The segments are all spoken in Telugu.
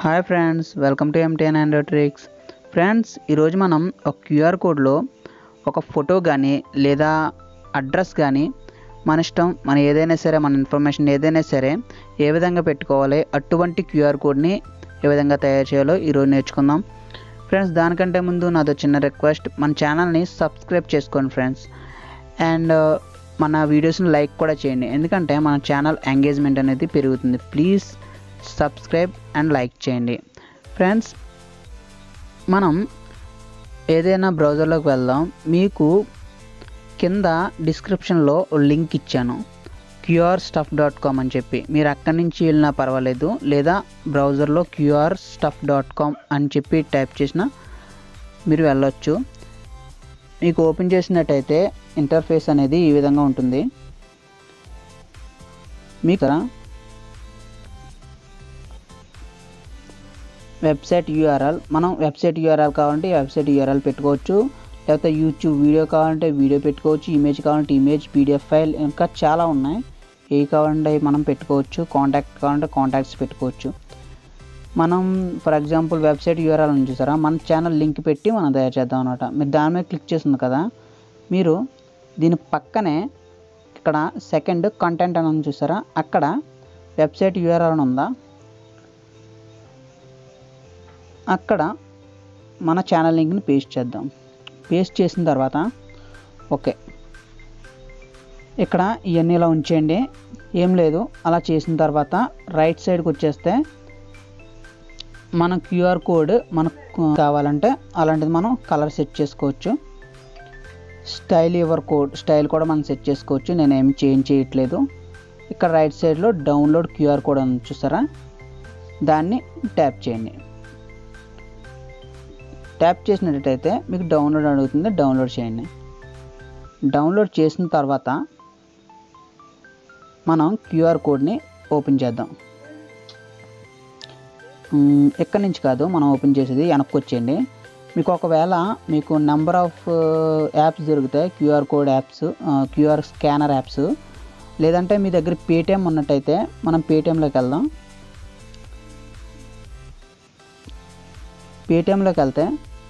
Hi friends welcome to MTN android tricks friends ఈరోజు మనం ఒక క్యూఆర్ కోడ్లో ఒక ఫోటో కానీ లేదా అడ్రస్ కానీ మన ఇష్టం మన ఏదైనా సరే మన ఇన్ఫర్మేషన్ ఏదైనా సరే ఏ విధంగా పెట్టుకోవాలి అటువంటి క్యూఆర్ కోడ్ని ఏ విధంగా తయారు చేయాలో ఈరోజు నేర్చుకుందాం ఫ్రెండ్స్ దానికంటే ముందు నాదో చిన్న రిక్వెస్ట్ మన ఛానల్ని సబ్స్క్రైబ్ చేసుకోండి ఫ్రెండ్స్ అండ్ మన వీడియోస్ని లైక్ కూడా చేయండి ఎందుకంటే మన ఛానల్ ఎంగేజ్మెంట్ అనేది పెరుగుతుంది ప్లీజ్ సబ్స్క్రైబ్ అండ్ లైక్ చేయండి ఫ్రెండ్స్ మనం ఏదైనా బ్రౌజర్లోకి వెళ్దాం మీకు కింద డిస్క్రిప్షన్లో లింక్ ఇచ్చాను క్యూఆర్ స్టఫ్ డాట్ కామ్ అని చెప్పి మీరు అక్కడి నుంచి వెళ్ళినా పర్వాలేదు లేదా బ్రౌజర్లో క్యూఆర్ స్టఫ్ డాట్ కామ్ అని చెప్పి టైప్ చేసినా మీరు వెళ్ళొచ్చు మీకు ఓపెన్ చేసినట్టయితే ఇంటర్ఫేస్ అనేది ఈ విధంగా ఉంటుంది మీకు వెబ్సైట్ యూఆర్ఎల్ మనం వెబ్సైట్ యూఆర్ఎల్ కావాలంటే వెబ్సైట్ యూఆర్ఎల్ పెట్టుకోవచ్చు లేకపోతే యూట్యూబ్ వీడియో కావాలంటే వీడియో పెట్టుకోవచ్చు ఇమేజ్ కావాలంటే ఇమేజ్ పీడిఎఫ్ ఫైల్ ఇంకా చాలా ఉన్నాయి ఏ కావాలంటే అవి మనం పెట్టుకోవచ్చు కాంటాక్ట్ కావాలంటే కాంటాక్ట్స్ పెట్టుకోవచ్చు మనం ఫర్ ఎగ్జాంపుల్ వెబ్సైట్ యూఆర్ఎల్ ఉంది చూసారా మన ఛానల్ లింక్ పెట్టి మనం తయారు చేద్దాం అనమాట మీరు దాని మీద క్లిక్ చేస్తుంది కదా మీరు దీని పక్కనే ఇక్కడ సెకండ్ కంటెంట్ అని ఉంది చూసారా అక్కడ వెబ్సైట్ యూఆర్ఎల్ అని ఉందా అక్కడ మన ఛానల్ లింక్ని పేస్ట్ చేద్దాం పేస్ట్ చేసిన తర్వాత ఓకే ఇక్కడ ఇవన్నీ ఇలా ఉంచేయండి ఏం లేదు అలా చేసిన తర్వాత రైట్ సైడ్కి వచ్చేస్తే మన క్యూఆర్ కోడ్ మనకు కావాలంటే అలాంటిది మనం కలర్ సెట్ చేసుకోవచ్చు స్టైల్ యువర్ కోడ్ స్టైల్ కూడా మనం సెట్ చేసుకోవచ్చు నేను ఏమి చేంజ్ చేయట్లేదు ఇక్కడ రైట్ సైడ్లో డౌన్లోడ్ క్యూఆర్ కోడ్ అని చూసారా దాన్ని ట్యాప్ చేయండి ట్యాప్ చేసినట్టయితే మీకు డౌన్లోడ్ అడుగుతుంది డౌన్లోడ్ చేయండి డౌన్లోడ్ చేసిన తర్వాత మనం క్యూఆర్ కోడ్ని ఓపెన్ చేద్దాం ఎక్కడి నుంచి కాదు మనం ఓపెన్ చేసేది వెనక్కి వచ్చేయండి మీకు ఒకవేళ మీకు నెంబర్ ఆఫ్ యాప్స్ దొరుకుతాయి QR code apps QR scanner apps లేదంటే మీ దగ్గర పేటిఎం ఉన్నట్టయితే మనం పేటిఎంలోకి వెళ్దాం పేటిఎంలోకి వెళ్తే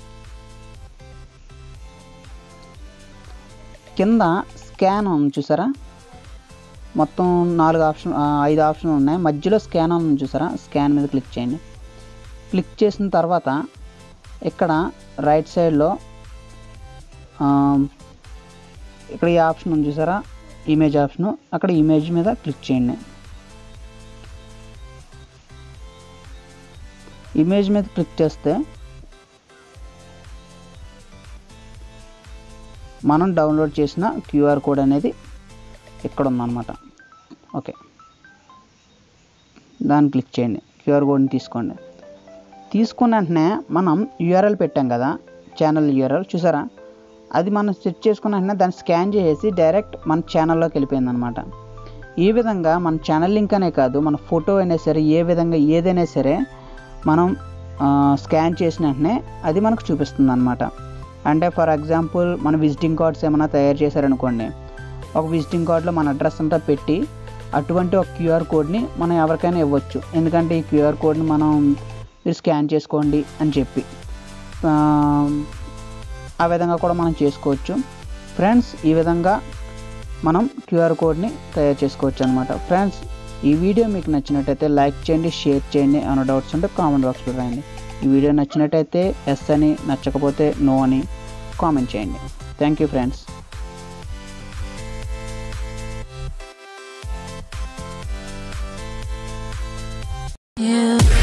కింద స్కాన్ ఉంది చూసారా మొత్తం నాలుగు ఆప్షన్ ఐదు ఆప్షన్లు ఉన్నాయి మధ్యలో స్కాన్ ఉంది చూసారా స్కాన్ మీద క్లిక్ చేయండి క్లిక్ చేసిన తర్వాత ఇక్కడ రైట్ సైడ్లో ఇక్కడ ఈ ఆప్షన్ ఉంది చూసారా ఇమేజ్ ఆప్షను అక్కడ ఇమేజ్ మీద క్లిక్ చేయండి ఇమేజ్ మీద క్లిక్ చేస్తే మనం డౌన్లోడ్ చేసిన క్యూఆర్ కోడ్ అనేది ఇక్కడ ఉందన్నమాట ఓకే దాన్ని క్లిక్ చేయండి క్యూఆర్ కోడ్ని తీసుకోండి తీసుకున్న వెంటనే మనం యూఆర్ఎల్ పెట్టాం కదా ఛానల్ యూఆర్ఎల్ చూసారా అది మనం సెట్ చేసుకున్న వెంటనే దాన్ని స్కాన్ చేసేసి డైరెక్ట్ మన ఛానల్లోకి వెళ్ళిపోయింది అనమాట ఈ విధంగా మన ఛానల్ లింక్ అనే కాదు మన ఫోటో అయినా సరే ఏ విధంగా ఏదైనా సరే మనం స్కాన్ చేసిన వెంటనే అది మనకు చూపిస్తుంది అనమాట అంటే ఫర్ ఎగ్జాంపుల్ మన విజిటింగ్ కార్డ్స్ ఏమైనా తయారు చేశారనుకోండి ఒక విజిటింగ్ కార్డులో మన అడ్రస్ అంతా పెట్టి అటువంటి ఒక క్యూఆర్ కోడ్ని మనం ఎవరికైనా ఇవ్వచ్చు ఎందుకంటే ఈ క్యూఆర్ కోడ్ని మనం మీరు స్కాన్ చేసుకోండి అని చెప్పి ఆ విధంగా కూడా మనం చేసుకోవచ్చు ఫ్రెండ్స్ ఈ విధంగా మనం క్యూఆర్ కోడ్ని తయారు చేసుకోవచ్చు అనమాట ఫ్రెండ్స్ ఈ వీడియో మీకు నచ్చినట్టయితే లైక్ చేయండి షేర్ చేయండి ఏమైనా డౌట్స్ ఉంటే కామెంట్ బాక్స్లో రాయండి ఈ వీడియో నచ్చినట్టయితే ఎస్ అని నచ్చకపోతే నో అని కామెంట్ చేయండి థ్యాంక్ యూ ఫ్రెండ్స్ Yeah.